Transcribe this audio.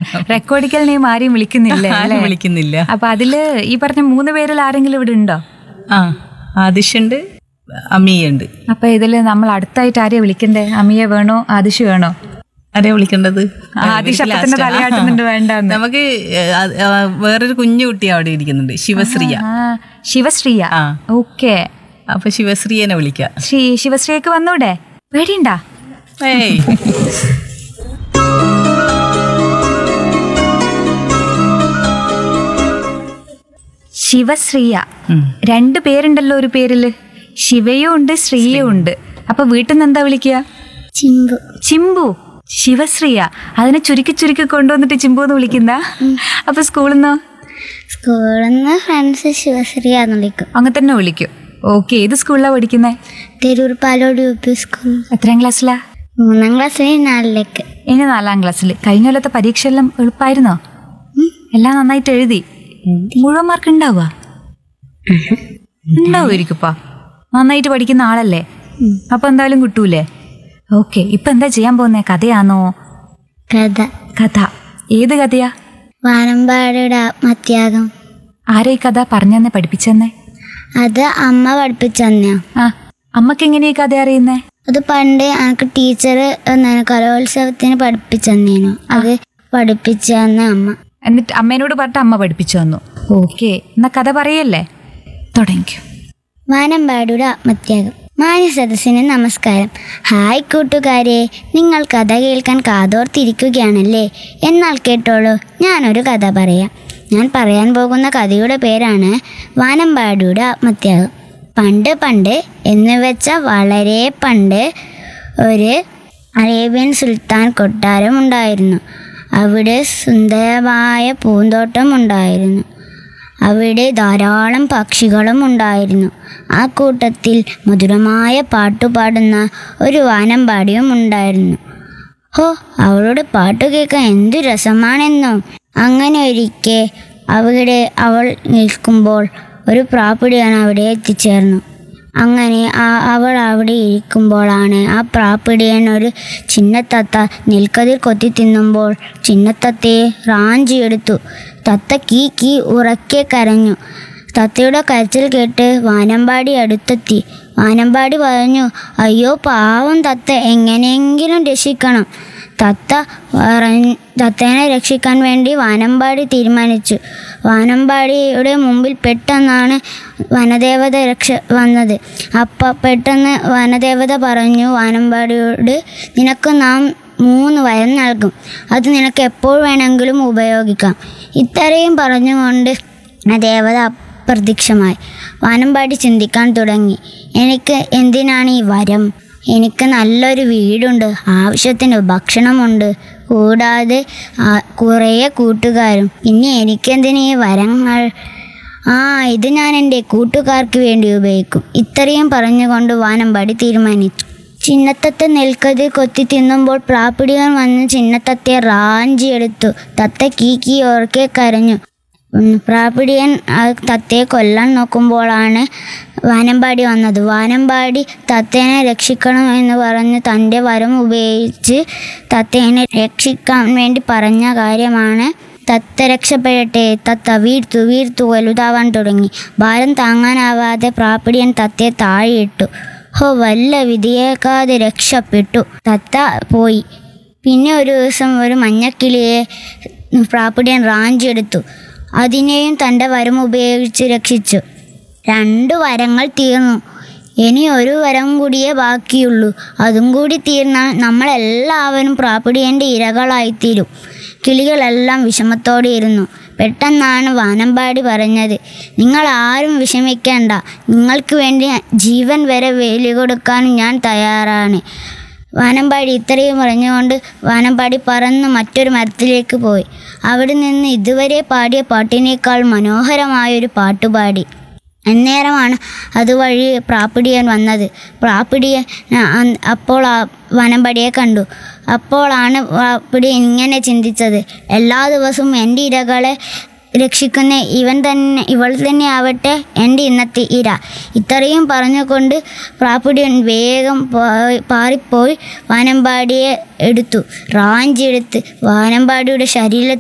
റെക്കോർഡിക്കൽ name ആരെയും വിളിക്കുന്നില്ല ആരും അല്ലേ വിളിക്കുന്നില്ല അപ്പൊ അതില് ഈ പറഞ്ഞ മൂന്ന് പേരിൽ ആരെങ്കിലും ഇവിടെ ഉണ്ടോ ആ ആദിഷുണ്ട് അമ്മിയുണ്ട് അപ്പൊ ഇതില് നമ്മൾ അടുത്തായിട്ട് ആരെയാ വിളിക്കണ്ടേ അമിയെ വേണോ ആദിഷ് വേണോ ആരെയാ വിളിക്കേണ്ടത് ആദിഷ് ഇവർക്ക് അപ്പത്തന്നെ last ആ. തലയാട്ടുന്നുണ്ട് വേണ്ടെന്ന് നമുക്ക് ഏ, ആ, ആ, വേറൊരു കുഞ്ഞു കുട്ടി അവിടെ ഇരിക്കുന്നുണ്ട് ശിവശ്രീയ ആ ശിവശ്രീയ ആ. ഓക്കെ അപ്പൊ ശിവശ്രീയനെ വിളിക്കാം ശ്രീ ശിവശ്രീക്ക് വന്നൂടെ പേടിയുണ്ടാ ഏയ് ശിവശ്രീയ ഉം. രണ്ട് പേരുണ്ടല്ലോ ഒരു പേരില് ശിവയും ഉണ്ട് ശ്രീയും ഉണ്ട് അപ്പൊ വീട്ടിൽ നിന്ന് എന്താ വിളിക്കുക ചിമ്പു ചിമ്പു ശിവശ്രീയ അതിനെ ചുരുക്കി ചുരുക്കി കൊണ്ടുവന്നിട്ട് ചിമ്പു എന്ന് വിളിക്കുന്ന അപ്പൊ സ്കൂളിൽ നിന്നോ സ്കൂളിൽ നിന്ന് ഫ്രണ്ട്സ് ശിവശ്രീ എന്ന് വിളിക്കും അങ്ങനെ തന്നെ വിളിക്കും ഓക്കെ ഏത് സ്കൂളിലാണ് പഠിക്കുന്നത് Tirur Palode U P school എത്രാം ക്ലാസ്സിലാ മൂന്നാം ക്ലാസ്സിൽ നാലിലേക്ക് ഇനി നാലാം ക്ലാസ്സിൽ കഴിഞ്ഞ കൊല്ലത്തെ പരീക്ഷ എല്ലാം എളുപ്പമായിരുന്നോ എല്ലാം നന്നായിട്ട് എഴുതി മുഴുവൻ മാർക്ക് ഉണ്ടാവുക ഉണ്ടാവുമായിരിക്കുപ്പാ നന്നായിട്ട് പഠിക്കുന്ന ആളല്ലേ അപ്പൊ എന്തായാലും കിട്ടൂലേ ഓക്കെ ഇപ്പൊ എന്താ ചെയ്യാൻ പോകുന്നേ കഥയാണോ കഥ കഥ ഏത് കഥയാ വാനമ്പാടിയുടെ ആത്മത്യാഗം ആരാ ഈ കഥ പറഞ്ഞെന്നെ പഠിപ്പിച്ചെന്നേ അത് അമ്മ പഠിപ്പിച്ചു തന്നെയാ ആ അമ്മക്ക് എങ്ങനെയാ ഈ കഥ അറിയുന്നേ അത് പണ്ട് എനിക്ക് ടീച്ചർ എന്താണ് കലോത്സവത്തിന് പഠിപ്പിച്ചു തന്നേനു അത് പഠിപ്പിച്ചു തന്ന അമ്മ എന്നിട്ട് അമ്മേനോട് പറഞ്ഞിട്ട് അമ്മ പഠിപ്പിച്ചു തന്നു ഓക്കെ എന്നാ കഥ പറയല്ലേ തുടങ്ങിക്കോ വാനമ്പാടിയുടെ ആത്മത്യാഗം മാന്യ സദസ്സിന് നമസ്കാരം ഹായ് കൂട്ടുകാരെ നിങ്ങൾ കഥ കേൾക്കാൻ കാതോർത്തിരിക്കുകയാണല്ലേ എന്നാൽ കേട്ടോളൂ ഞാനൊരു കഥ പറയാം ഞാൻ പറയാൻ പോകുന്ന കഥയുടെ പേരാണ് വാനമ്പാടിയുടെ ആത്മത്യാഗം പണ്ട് പണ്ട് എന്ന് വെച്ചാൽ വളരെ പണ്ട് ഒരു അറേബ്യൻ സുൽത്താൻ കൊട്ടാരം ഉണ്ടായിരുന്നു അവിടെ സുന്ദരമായ പൂന്തോട്ടം ഉണ്ടായിരുന്നു അവിടെ ധാരാളം പക്ഷികളും ഉണ്ടായിരുന്നു ആ കൂട്ടത്തിൽ മധുരമായ പാട്ടുപാടുന്ന ഒരു വാനമ്പാടിയും ഉണ്ടായിരുന്നു ഹോ അവളുടെ പാട്ട് കേൾക്കാൻ എന്തു രസമാണെന്നോ അങ്ങനെ ഒരിക്കെ അവിടെ അവൾ നിൽക്കുമ്പോൾ ഒരു പ്രാപ്പിടിയാണ് അവിടെ എത്തിച്ചേർന്നു അങ്ങനെ ആ അവൾ അവിടെ ഇരിക്കുമ്പോഴാണ് ആ പ്രാപ്പിടിയൻ ഒരു ചിന്നത്തത്ത നെൽക്കതിർ കൊത്തി തിന്നുമ്പോൾ ചിന്നത്തത്തയെ റാഞ്ചിയെടുത്തു തത്ത കീ കീ ഉറക്കെ കരഞ്ഞു തത്തയുടെ കരച്ചിൽ കേട്ട് വാനമ്പാടി അടുത്തെത്തി വാനമ്പാടി പറഞ്ഞു അയ്യോ പാവം തത്ത എങ്ങനെയെങ്കിലും രക്ഷിക്കണം തത്ത പറഞ്ഞ് തത്തേനെ രക്ഷിക്കാൻ വേണ്ടി വാനമ്പാടി തീരുമാനിച്ചു വാനമ്പാടിയുടെ മുമ്പിൽ പെട്ടെന്നാണ് വനദേവത രക്ഷ വന്നത് അപ്പം പെട്ടെന്ന് വനദേവത പറഞ്ഞു വാനമ്പാടിയോട് നിനക്ക് നാം മൂന്ന് വരം നൽകും അത് നിനക്ക് എപ്പോൾ വേണമെങ്കിലും ഉപയോഗിക്കാം ഇത്രയും പറഞ്ഞുകൊണ്ട് ആ ദേവത അപ്രത്യക്ഷമായി വാനമ്പാടി ചിന്തിക്കാൻ തുടങ്ങി എനിക്ക് എന്തിനാണ് ഈ വരം എനിക്ക് നല്ലൊരു വീടുണ്ട് ആവശ്യത്തിന് ഭക്ഷണമുണ്ട് കൂടാതെ ആ, കുറേ കൂട്ടുകാരും പിന്നെ എനിക്കെന്തിനീ വരങ്ങൾ ആ ഇത് ഞാൻ എൻ്റെ കൂട്ടുകാർക്ക് വേണ്ടി ഉപയോഗിക്കും ഇത്രയും പറഞ്ഞുകൊണ്ട് വാനമ്പാടി തീരുമാനിച്ചു ചിന്നത്തത്തെ നെൽക്കതിർ കൊത്തി തിന്നുമ്പോൾ പ്രാപ്പിടിയൻ വന്ന് ചിന്നത്തത്തെ റാഞ്ചിയെടുത്തു തത്ത കീ കീ ഓർക്കെ കരഞ്ഞു ഉം, പ്രാപ്പിടിയൻ ആ തത്തയെ കൊല്ലാൻ നോക്കുമ്പോഴാണ് വാനമ്പാടി വന്നത് വാനമ്പാടി തത്തേനെ രക്ഷിക്കണം എന്ന് പറഞ്ഞ് തൻ്റെ വരം ഉപയോഗിച്ച് തത്തേനെ രക്ഷിക്കാൻ വേണ്ടി പറഞ്ഞ കാര്യമാണ് തത്ത രക്ഷപ്പെടട്ടെ തത്ത വീർത്തു വീർത്തു വലുതാവാൻ തുടങ്ങി ഭാരം താങ്ങാനാവാതെ പ്രാപ്പിടിയൻ തത്തയെ താഴെയിട്ടു ഹോ വല്ല വിധിയേക്കാതെ രക്ഷപ്പെട്ടു തത്ത പോയി പിന്നെ ഒരു ദിവസം ഒരു മഞ്ഞക്കിളിയെ പ്രാപ്പിടിയൻ റാഞ്ചിയെടുത്തു അതിനെയും തൻ്റെ വരം ഉപയോഗിച്ച് രക്ഷിച്ചു രണ്ട് വരങ്ങൾ തീർന്നു ഇനി ഒരു വരം കൂടിയേ ബാക്കിയുള്ളൂ അതും കൂടി തീർന്നാൽ നമ്മളെല്ലാവരും പ്രാപ്പിടിയൻ്റെ ഇരകളായിത്തീരും കിളികളെല്ലാം വിഷമത്തോടെ ഇരുന്നു പെട്ടെന്നാണ് വാനമ്പാടി പറഞ്ഞത് നിങ്ങൾ ആരും വിഷമിക്കേണ്ട നിങ്ങൾക്ക് വേണ്ടി ജീവൻ വരെ വേലി കൊടുക്കാൻ ഞാൻ തയ്യാറാണ് വാനമ്പാടി ഇത്രയും പറഞ്ഞുകൊണ്ട് വാനമ്പാടി പറന്ന് മറ്റൊരു മരത്തിലേക്ക് പോയി അവിടെ നിന്ന് ഇതുവരെ പാടിയ പാട്ടിനേക്കാൾ മനോഹരമായൊരു പാട്ടുപാടി അന്നേരമാണ് അതുവഴി പ്രാപ്പിടിയൻ വന്നത് പ്രാപ്പിടിയൻ ആ, അ- അപ്പോൾ ആ വനമ്പടിയെ കണ്ടു അപ്പോഴാണ് പ്രാപ്പിടിയൻ ഇങ്ങനെ ചിന്തിച്ചത് എല്ലാ ദിവസവും എൻ്റെ ഇരകളെ രക്ഷിക്കുന്ന ഇവൻ തന്നെ ഇവൾ തന്നെ ആവട്ടെ എൻ്റെ ഇന്നത്തെ ഇര ഇത്രയും പറഞ്ഞുകൊണ്ട് പ്രാപ്പിടിയൻ വേഗം പോയി- പാറിപ്പോയി വാനമ്പാടിയെ എടുത്തു റാഞ്ചിയെടുത്ത് വാനമ്പാടിയുടെ ശരീരത്തിൽ